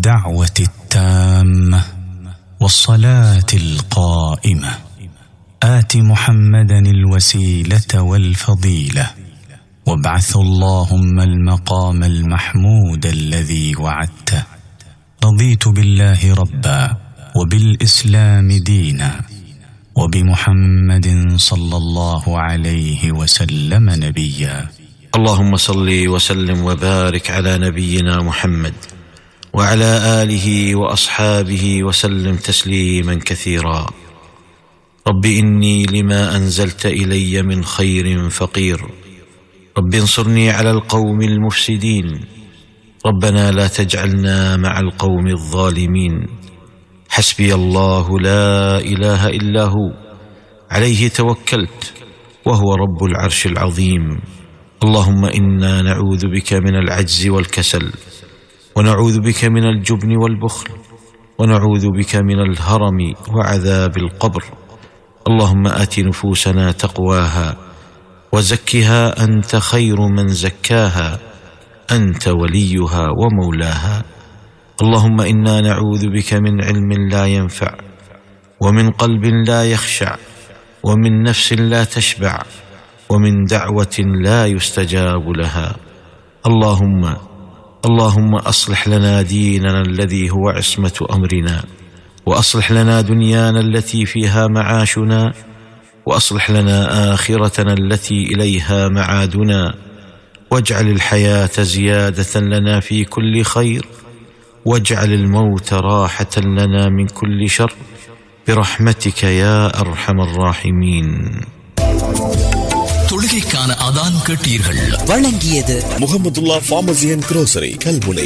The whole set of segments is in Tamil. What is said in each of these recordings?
الدعوه التامه والصلاه القائمه ات محمدا الوسيله والفضيله وابعث اللهم المقام المحمود الذي وعدته رضيت بالله ربا وبالاسلام دينا وبمحمد صلى الله عليه وسلم نبيا اللهم صل وسلم وبارك على نبينا محمد وعلى اله واصحابه وسلم تسليما كثيرا رب اني لما انزلت الي من خير فقير رب انصرني على القوم المفسدين ربنا لا تجعلنا مع القوم الظالمين حسبي الله لا اله الا هو عليه توكلت وهو رب العرش العظيم اللهم انا نعوذ بك من العجز والكسل ونعوذ بك من الجبن والبخل ونعوذ بك من الهرم وعذاب القبر اللهم ات نفوسنا تقواها وزكها انت خير من زكاها انت وليها ومولاها اللهم انا نعوذ بك من علم لا ينفع ومن قلب لا يخشع ومن نفس لا تشبع ومن دعوه لا يستجاب لها اللهم اللهم اصلح لنا ديننا الذي هو عصمه امرنا واصلح لنا دنيانا التي فيها معاشنا واصلح لنا اخرتنا التي اليها معادنا واجعل الحياه زياده لنا في كل خير واجعل الموت راحه لنا من كل شر برحمتك يا ارحم الراحمين தொழுகைக்கான அதான் கேட்டீர்கள் வழங்கியது Mohamedullah pharmacy and grocery Kalmunai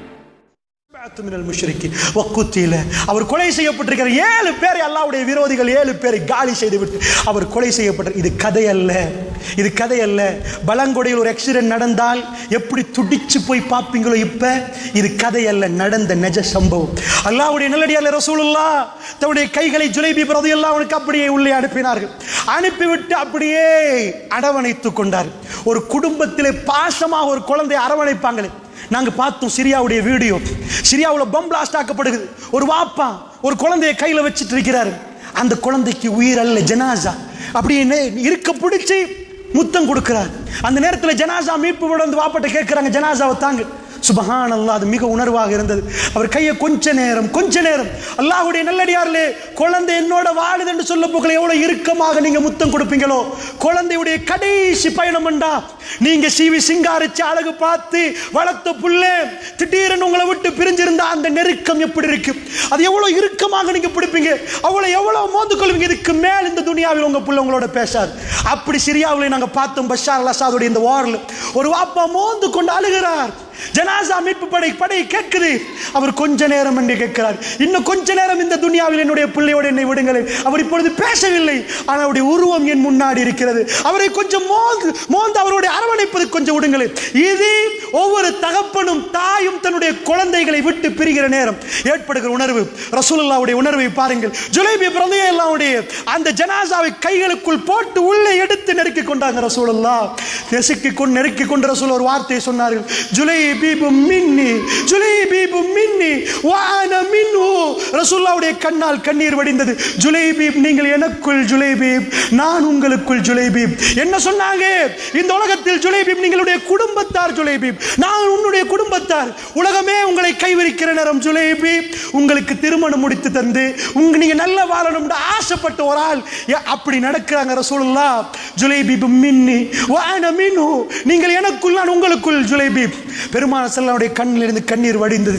மினல் முஷ்ரிக்கின் வக்குத்தில அவர் கொலை செய்யப்பட்டிருக்கிற ஏழு பேரை அல்லாவுடைய விரோதிகள் ஏழு பேரை காலி செய்து விட்டு அவர் கொலை செய்யப்பட்ட இது கதை அல்ல இது கதை அல்ல பலங்கொடையில் ஒரு ஆக்சிடென்ட் நடந்தால் எப்படி துடிச்சு போய் பார்ப்பீங்களோ இப்ப இது கதை அல்ல நடந்த நெஜ சம்பவம் அல்லாவுடைய நல்லடியால் ரசூலுல்லா தன்னுடைய கைகளை ஜுலைபி பிரதி எல்லாம் அவனுக்கு அப்படியே உள்ளே அனுப்பினார்கள் அனுப்பிவிட்டு அப்படியே அரவணைத்துக் கொண்டார் ஒரு குடும்பத்திலே பாசமாக ஒரு குழந்தை அரவணைப்பாங்களே நாங்க பார்த்தோம் சிரியாவுடைய வீடியோ சிரியாவில் பம் பிளாஸ்ட் ஆக்கப்படுகிறது ஒரு வாப்பா ஒரு குழந்தைய கையில வச்சுட்டு இருக்கிறாரு அந்த குழந்தைக்கு உயிர் அல்ல ஜனாசா அப்படின்னு இருக்க பிடிச்சி முத்தம் கொடுக்கிறார் அந்த நேரத்தில் ஜனாசா மீட்பு வந்து வாப்பாட்ட கேட்கிறாங்க ஜனாசாவை தாங்க சுபஹான் அல்லாஹ் அது மிக உணர்வாக இருந்தது அவர் கையை கொஞ்ச நேரம் கொஞ்ச நேரம் அல்லாஹ்வுடைய நல்லடியார்களே குழந்தை என்னோட வாழுது என்று சொல்ல போகல எவ்வளவு இறுக்கமாக நீங்க முத்தம் கொடுப்பீங்களோ குழந்தையுடைய கடைசி பயணம் என்றா நீங்க சீவி சிங்காரிச்சு அழகு பார்த்து வளர்த்த புள்ளே திடீரென்னு உங்களை விட்டு பிரிஞ்சிருந்தா அந்த நெருக்கம் எப்படி இருக்கு அது எவ்வளவு இறுக்கமாக நீங்க பிடிப்பீங்க அவ்வளவு எவ்வளவு மோந்து கொள்வீங்க இதுக்கு மேல் இந்த துனியாவில் உங்க புள்ள உங்களோட பேசாது அப்படி சிரியாவில் நாங்க பார்த்தோம் பஷார் அல் அசாதுடைய இந்த வாரில் ஒரு வாப்பா மோந்து கொண்டு அழுகிறார் ஜனாசா மீட்பு படை படை கேட்குது அவர் கொஞ்ச நேரம் என்று கேட்கிறார் இன்னும் கொஞ்ச நேரம் இந்த துனியாவில் என்னுடைய பிள்ளையோடு என்னை விடுங்களேன் அவர் இப்பொழுது பேசவில்லை ஆனால் அவருடைய உருவம் என் முன்னாடி இருக்கிறது அவரை கொஞ்சம் மோந்து மோந்து அவருடைய அரவணைப்பது கொஞ்சம் விடுங்களேன் இது ஒவ்வொரு தகப்பனும் தாயும் தன்னுடைய குழந்தைகளை விட்டு பிரிகிற நேரம் ஏற்படுகிற உணர்வு ரசூலுல்லாவுடைய உணர்வை பாருங்கள் ஜுலைபி பிரதையல்லாவுடைய அந்த ஜனாசாவை கைகளுக்குள் போட்டு உள்ளே எடுத்து நெருக்கி கொண்டாங்க ரசூலுல்லா நெசுக்கி கொண்டு நெருக்கி கொண்டு ரசூல் ஒரு வார்த்தையை சொன்னார்கள் ஜுலைபீபு மின்னி ஜுலைபீபு மின்னி வான மின்னு ரசூல்லாவுடைய கண்ணால் கண்ணீர் வடிந்தது ஜுலைபீப் நீங்கள் எனக்குள் ஜுலைபீப் நான் உங்களுக்குள் ஜுலைபீப் என்ன சொன்னாங்க இந்த உலகத்தில் ஜுலைபீப் நீங்களுடைய குடும்பத்தார் ஜுலைபீப் நான் உன்னுடைய குடும்பத்தார் உலகமே உங்களை கைவிரிக்கிற நேரம் ஜுலைபீப் உங்களுக்கு திருமணம் முடித்து தந்து உங்க நீங்க நல்ல வாழணும்னு ஆசைப்பட்ட ஒரு ஆள் ஏ- அப்படி நடக்கிறாங்க ரசூலுல்லா ஜுலைபீப் மின்னி வான மின்னு நீங்கள் எனக்குள் நான் உங்களுக்குள் ஜுலைபீப் பெருமான செல்லாவுடைய கண்ணில் இருந்து கண்ணீர் வடிந்தது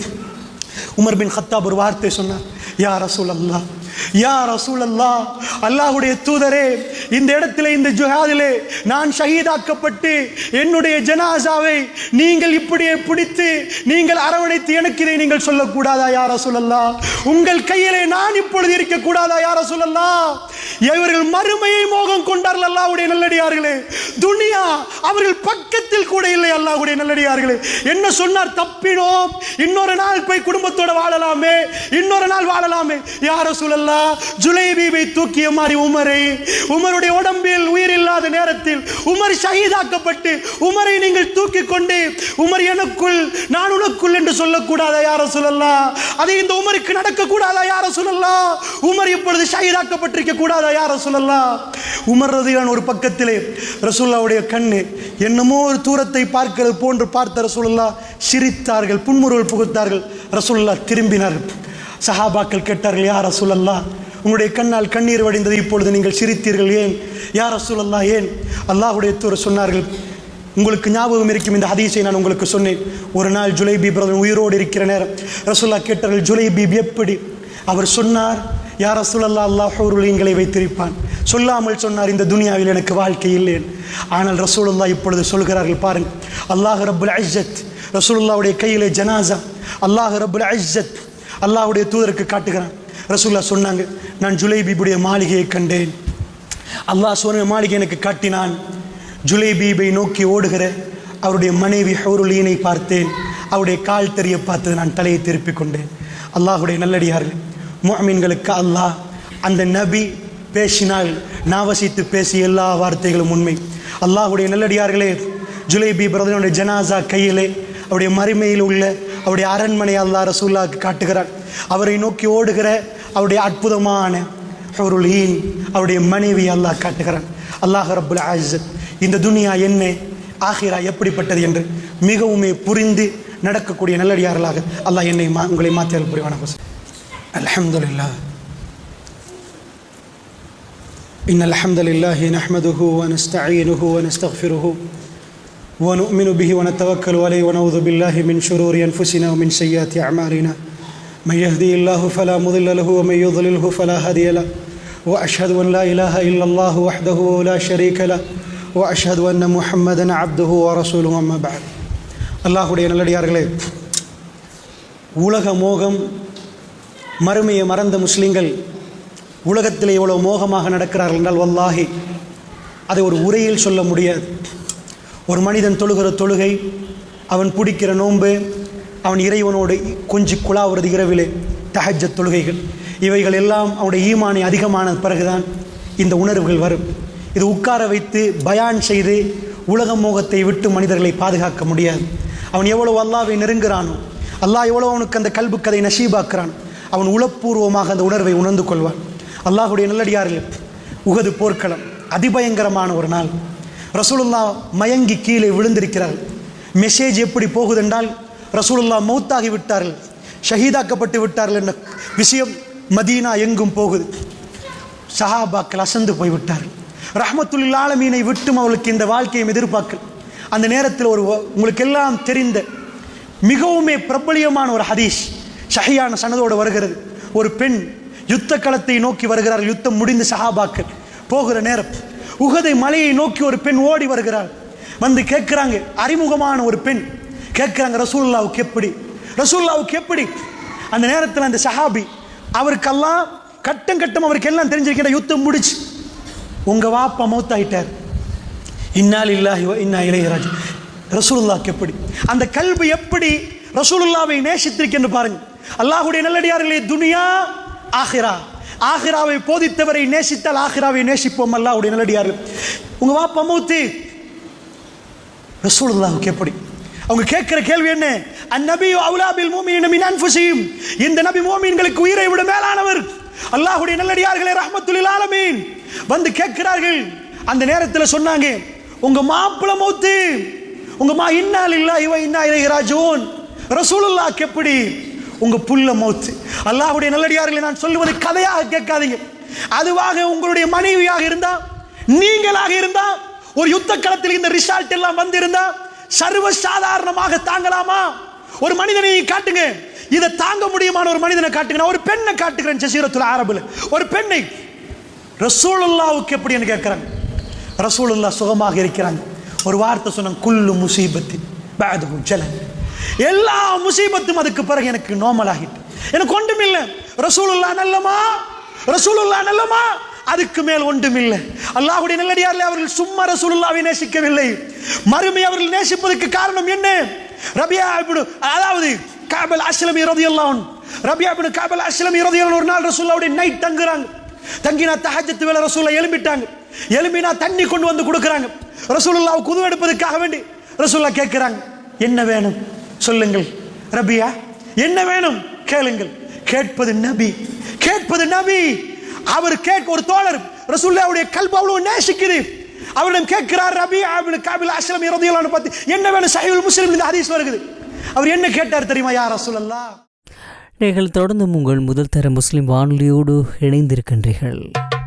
உமர் பின் ஹத்தாப் ஒரு வார்த்தை சொன்னார் யா ரசூல் அல்லா யா ரசூல் அல்லா அல்லாஹுடைய தூதரே இந்த இடத்துல இந்த ஜுஹாதிலே நான் ஷஹீதாக்கப்பட்டு என்னுடைய ஜனாசாவை நீங்கள் இப்படியே பிடித்து நீங்கள் அரவணைத்து எனக்கு இதை நீங்கள் சொல்லக்கூடாதா யா ரசூல் அல்லா உங்கள் கையிலே நான் இப்பொழுது இருக்கக்கூடாதா யா ரசூல் அல்லா இவர்கள் மறுமையை மோகம் கொண்டார்கள் அல்லாஹ்வுடைய நல்லடியார்களே துனியா அவர்கள் பக்கத்தில் எண்ணத்தில் கூட இல்லை அல்லாஹ்வுடைய நல்லடியார்களே என்ன சொன்னார் தப்பினோம் இன்னொரு நாள் போய் குடும்பத்தோட வாழலாமே இன்னொரு நாள் வாழலாமே யார சொல்லல்லா ஜுலைபீபை தூக்கிய மாதிரி உமரை உமருடைய உடம்பில் உயிர் இல்லாத நேரத்தில் உமர் ஷஹீதாக்கப்பட்டு உமரை நீங்கள் தூக்கி கொண்டு உமர் எனக்குள் நான் உனக்குள் என்று சொல்லக்கூடாதா யார சொல்லலாம் அது இந்த உமருக்கு நடக்க கூடாதா யார சொல்லலாம் உமர் இப்பொழுது ஷஹீதாக்கப்பட்டிருக்க கூடாதா யார சொல்லலாம் உமர் ரதியான் ஒரு பக்கத்திலே ரசூல்லாவுடைய கண்ணு என்னமோ ஒரு தூரத்தை பார்க்கிறது போன்று பார்த்த ரசூலுல்லா சிரித்தார்கள் புன்முறுவல் புகுத்தார்கள் ரசூலுல்லா திரும்பினார்கள் சஹாபாக்கள் கேட்டார்கள் யார் ரசூலல்லா உங்களுடைய கண்ணால் கண்ணீர் வடிந்தது இப்பொழுது நீங்கள் சிரித்தீர்கள் ஏன் யார் ரசூலல்லா ஏன் அல்லாஹ்வுடைய தூர் சொன்னார்கள் உங்களுக்கு ஞாபகம் இருக்கும் இந்த ஹதீஸை நான் உங்களுக்கு சொன்னேன் ஒரு நாள் ஜுலைபி பிரதர் உயிரோடு இருக்கிற நேரம் ரசூல்லா கேட்டார்கள் ஜுலைபீப் எப்படி அவர் சொன்னார் யார் ரசூலல்லா அல்லாஹ் உருளியங்களை வைத்திருப்பான் சொல்லாமல் சொன்னார் இந்த துனியாவில் எனக்கு வாழ்க்கை இல்லேன் ஆனால் ரசூலுல்லா இப்பொழுது சொல்கிறார்கள் பாருங்கள் அல்லாஹ் ரப்புல் ஐஜத் ரசூலுல்லாவுடைய கையிலே ஜனாசா அல்லாஹ் ரப்புல் ஐஜத் அல்லாஹ்வுடைய தூதருக்கு காட்டுகிறான் ரசூல்லா சொன்னாங்க நான் ஜுலைபீபுடைய மாளிகையை கண்டேன் அல்லாஹ் சொன்ன மாளிகை எனக்கு காட்டினான் ஜுலைபீபை நோக்கி ஓடுகிற அவருடைய மனைவி ஹவுருலீனை பார்த்தேன் அவருடைய கால் தெரிய பார்த்து நான் தலையை திருப்பிக் கொண்டேன் அல்லாஹுடைய நல்லடியார்கள் முஅமீன்களுக்கு அல்லாஹ் அந்த நபி பேசினால் நாவசித்து பேசிய எல்லா வார்த்தைகளும் உண்மை அல்லாஹுடைய நல்லடியார்களே ஜுலைபி பிரதனுடைய ஜனாசா கையிலே அவருடைய மறுமையில் உள்ள அவருடைய அரண்மனை அல்லாஹ் ரசூல்லாவுக்கு காட்டுகிறார் அவரை நோக்கி ஓடுகிற அவருடைய அற்புதமான ஹுருலீன் அவருடைய மனைவி அல்லாஹ் காட்டுகிறான் அல்லாஹ் ரப்புல் ஆஜத் இந்த துனியா என்ன ஆஹிரா எப்படிப்பட்டது என்று மிகவுமே புரிந்து நடக்கக்கூடிய நல்லடியார்களாக அல்லாஹ் என்னை மா உங்களை மாற்றியல் புரிவான அல்ஹம்துலில்லாஹ் إن الحمد لله نحمده ونستعينه ونستغفره ونؤمن به ونتوكل عليه ونعوذ بالله من شرور أنفسنا ومن سيئات أعمالنا من يهدي الله فلا مضل له ومن يضلله فلا هادي له وأشهد أن لا إله إلا الله وحده لا شريك له وأشهد أن محمدا عبده ورسوله أما بعد அல்லாஹுடைய நல்லடியார்களே உலக மோகம் மறுமையை மறந்த முஸ்லிம்கள் உலகத்தில் எவ்வளோ மோகமாக நடக்கிறார்கள் என்றால் வல்லாஹி அதை ஒரு உரையில் சொல்ல முடியாது ஒரு மனிதன் தொழுகிற தொழுகை அவன் பிடிக்கிற நோன்பு அவன் இறைவனோடு கொஞ்சி குழாவுறது இரவிலே தஹஜ்ஜ தொழுகைகள் இவைகள் எல்லாம் அவனுடைய ஈமானை அதிகமான பிறகுதான் இந்த உணர்வுகள் வரும் இது உட்கார வைத்து பயான் செய்து உலக மோகத்தை விட்டு மனிதர்களை பாதுகாக்க முடியாது அவன் எவ்வளவு அல்லாவை நெருங்குறானோ அல்லாஹ் எவ்வளோ அவனுக்கு அந்த கல்பு கதை நசீபாக்குறான் அவன் உளப்பூர்வமாக அந்த உணர்வை உணர்ந்து கொள்வான் அல்லாஹுடைய நல்லடியார்கள் உகது போர்க்களம் அதிபயங்கரமான ஒரு நாள் ரசூலுல்லா மயங்கி கீழே விழுந்திருக்கிறார்கள் மெசேஜ் எப்படி போகுதென்றால் ரசூலுல்லா மௌத்தாகி விட்டார்கள் ஷஹீதாக்கப்பட்டு விட்டார்கள் என்ற விஷயம் மதீனா எங்கும் போகுது சஹாபாக்கள் அசந்து போய்விட்டார்கள் ரஹமத்துல் ஆலமீனை விட்டும் அவளுக்கு இந்த வாழ்க்கையை எதிர்பார்க்கல் அந்த நேரத்தில் ஒரு உங்களுக்கு எல்லாம் தெரிந்த மிகவுமே பிரபலியமான ஒரு ஹதீஸ் ஷஹியான சனதோடு வருகிறது ஒரு பெண் யுத்த களத்தை நோக்கி வருகிறார் யுத்தம் முடிந்து சஹாபாக்கள் போகிற நேரம் உகதை மலையை நோக்கி ஒரு பெண் ஓடி வருகிறார் வந்து கேட்குறாங்க அறிமுகமான ஒரு பெண் கேட்குறாங்க ரசூல்லாவுக்கு எப்படி ரசூல்லாவுக்கு எப்படி அந்த நேரத்தில் அந்த சஹாபி அவருக்கெல்லாம் கட்டம் கட்டம் அவருக்கு எல்லாம் தெரிஞ்சிருக்கிற யுத்தம் முடிச்சு உங்க வாப்பா மௌத்தாயிட்டார் இன்னால் இல்லாஹி இன்னா இளையராஜ் ரசூலுல்லாக்கு எப்படி அந்த கல்வி எப்படி ரசூலுல்லாவை நேசித்திருக்கின்ற பாருங்க அல்லாஹுடைய நல்லடியார்களே துனியா ஆஹிரா ஆஹிராவை போதித்தவரை நேசித்தால் ஆஹிராவை நேசிப்போம் அல்லாஹுடைய நல்லடியார்கள் உங்க வாப்பா மௌத்து ரசூலுல்லாவுக்கு எப்படி அவங்க கேட்கிற கேள்வி என்ன அந்நபி அவுலாபில் மூமியின் மின் அன்ஃபுசியும் இந்த நபி மூமின்களுக்கு உயிரை விட மேலானவர் அல்லாஹுடைய நல்லடியார்களே ரஹ்மத்துல் ஆலமீன் வந்து கேட்கிறார்கள் அந்த நேரத்தில் சொன்னாங்க உங்க மாப்பிள மௌத்து உங்க மா இன்னால் இல்லா இவ இன்னா இளையராஜோன் ரசூலுல்லாக்கு எப்படி உங்க புல்ல மௌத்து அல்லாஹுடைய நல்லடியார்களை நான் சொல்லுவது கதையாக கேட்காதீங்க அதுவாக உங்களுடைய மனைவியாக இருந்தா நீங்களாக இருந்தா ஒரு யுத்த களத்தில் இந்த ரிசால்ட் எல்லாம் வந்திருந்தா சர்வ சாதாரணமாக தாங்கலாமா ஒரு மனிதனை காட்டுங்க இதை தாங்க முடியுமான ஒரு மனிதனை காட்டுங்க நான் ஒரு பெண்ணை காட்டுகிறேன் ஜசீரத்துல ஆரபில் ஒரு பெண்ணை ரசூலுல்லாவுக்கு எப்படின்னு கேட்கிறாங்க ரசூலுல்லா சுகமாக இருக்கிறாங்க ஒரு வார்த்தை சொன்னாங்க குல்லு முசீபத்தின் பாதுகு ஜலன் எல்லா முசீபத்தும் அதுக்கு பிறகு எனக்கு நோமல் ஆகிட்டு எனக்கு ஒன்றும் இல்லை ரசூலுல்லா நல்லமா ரசூலுல்லா நல்லமா அதுக்கு மேல் ஒன்றும் இல்லை அல்லாஹுடைய நல்லடியாரில் அவர்கள் சும்மா ரசூலுல்லாவை நேசிக்கவில்லை மறுமை அவர்கள் நேசிப்பதற்கு காரணம் என்ன ரபியா இப்னு அதாவது காபல் அஸ்லமி ரதியல்லாஹு அன்ஹு ரபியா இப்னு காபல் அஸ்லமி ரதியல்லாஹு ஒரு நாள் ரசூலுல்லாஹ்வுடைய நைட் தங்குறாங்க தங்கினா தஹஜ்ஜத் வேளை ரசூலுல்லாஹ் எழும்பிட்டாங்க எழும்பினா தண்ணி கொண்டு வந்து கொடுக்குறாங்க ரசூலுல்லாஹ் குது எடுப்பதற்காக வேண்டி ரசூலுல்லாஹ் கேட்குறாங்க என்ன வேணும் சொல்லுங்கள் ரபியா என்ன வேணும் கேளுங்கள் கேட்பது நபி கேட்பது நபி அவர் கேட்க ஒரு தோழர் ரசூலுல்லாஹ்வுடைய கல்பு அவ்வளவு நேசிக்குது அவரிடம் கேட்கிறார் ரபி ஆபின் காபில் அஸ்லம் இறதியலான்னு பார்த்து என்ன வேணும் சஹீல் முஸ்லிம் இந்த ஹதீஸ் வருகுது அவர் என்ன கேட்டார் தெரியுமா யா ரசூலல்லாஹ் நீங்கள் தொடர்ந்து உங்கள் முதல் தர முஸ்லிம் வானொலியோடு இணைந்திருக்கின்றீர்கள்